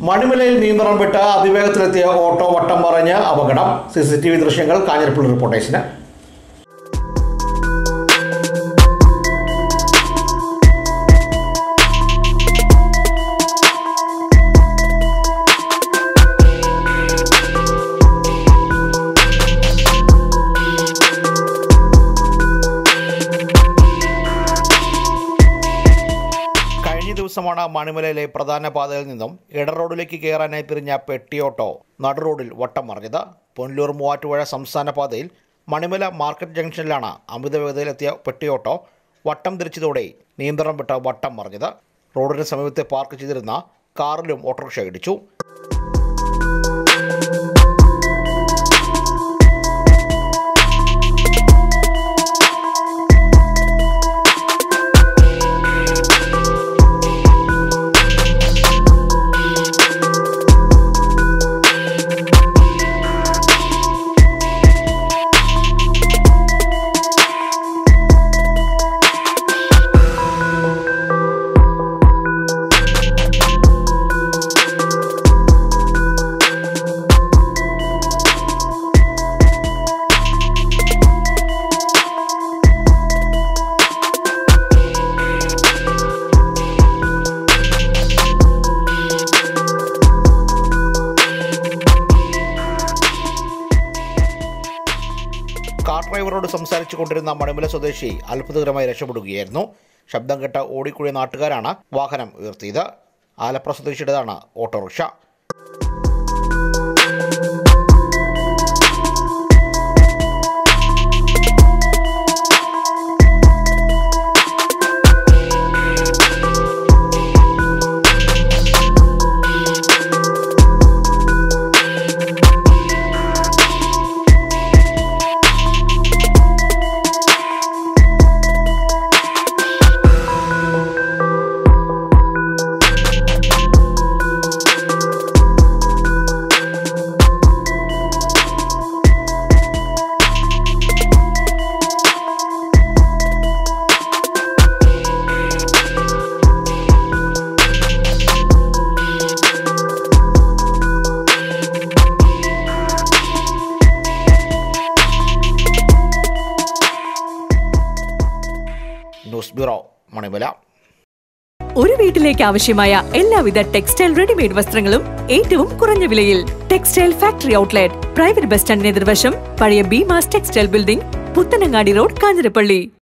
മണിമലയിൽ നിയന്ത്രണം വിട്ട് അതിവേഗത്തിലെത്തിയ ഓട്ടോ വട്ടം മറിഞ്ഞ് അപകടം സി സി ടി വി ദൃശ്യങ്ങൾ കാഞ്ഞിരപ്പള്ളി റിപ്പോർട്ടേഴ്സിന് കഴിഞ്ഞ ദിവസമാണ് മണിമലയിലെ പ്രധാന പാതയിൽ നിന്നും ഇട റോഡിലേക്ക് കയറാനായി തിരിഞ്ഞ പെട്ടിയോട്ടോ നടു റോഡിൽ വട്ടം മറിഞ്ഞത് പൊന്നൂർ മൂവാറ്റുപുഴ സംസ്ഥാന പാതയിൽ മണിമല മാർക്കറ്റ് ജംഗ്ഷനിലാണ് അമിത വേഗതയിലെത്തിയ പെട്ടിയോട്ടോ വട്ടം തിരിച്ചതോടെ നിയന്ത്രണം വിട്ട വട്ടം മറിഞ്ഞത് റോഡിന് സമീപത്തെ പാർക്ക് ചെയ്തിരുന്ന കാറിലും ഓട്ടോറിക്ഷ ഇടിച്ചു കാർ ഡ്രൈവറോട് സംസാരിച്ചു കൊണ്ടിരുന്ന മണിമല സ്വദേശി അത്ഭുതകരമായി രക്ഷപ്പെടുകയായിരുന്നു ശബ്ദം കേട്ട ഓടിക്കൂടിയ നാട്ടുകാരാണ് വാഹനം ഉയർത്തിയത് ആലപ്പുഴ സ്വദേശിയുടേതാണ് ഓട്ടോറിക്ഷ ന്യൂസ് ബ്യൂറോ മണിമല ഒരു വീട്ടിലേക്ക് ആവശ്യമായ എല്ലാവിധ ടെക്സ്റ്റൈൽ റെഡിമെയ്ഡ് വസ്ത്രങ്ങളും ഏറ്റവും കുറഞ്ഞ വിലയിൽ textile factory outlet private bus സ്റ്റാൻഡിന് എതിർവശം പഴയ B mass textile building Puthanangadi road Kanjirappally